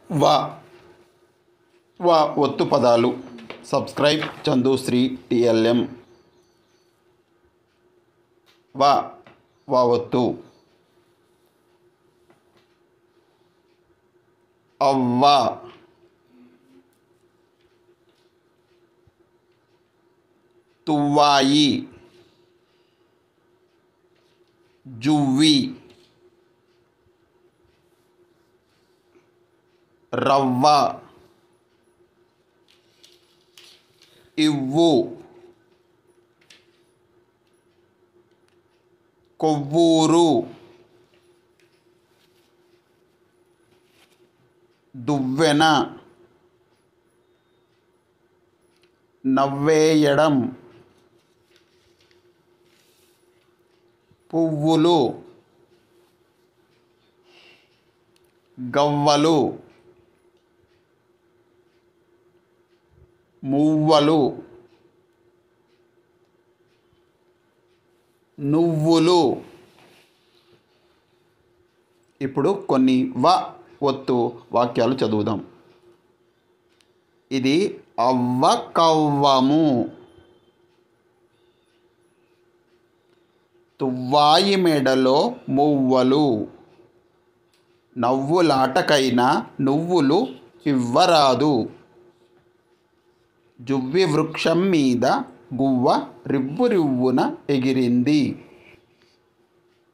వా వా ఒత్తు పదాలు సబ్స్క్రైబ్ చందుశ్రీ టిఎల్ఎం వా వా ఒత్తు అవ్వ తువ్వాయి జువ్వి రవ్వ ఇవ్వు కొవ్వూరు దువ్వెన నవ్వేయడం పువ్వులు గవ్వలు మువ్వలు నువ్వులు ఇప్పుడు కొన్ని వ ఒత్తు వాక్యాలు చదువుదాం ఇది అవ్వ కవ్వము తువ్వాయి మెడలో మువ్వలు నవ్వులాటకైనా నువ్వులు ఇవ్వరాదు జువ్వి వృక్షం మీద గువ్వ రివ్వు రివ్వున ఎగిరింది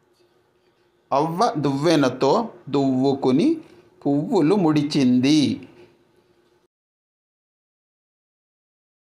అవ్వ దువ్వెనతో దువ్వుకుని పువ్వులు ముడిచింది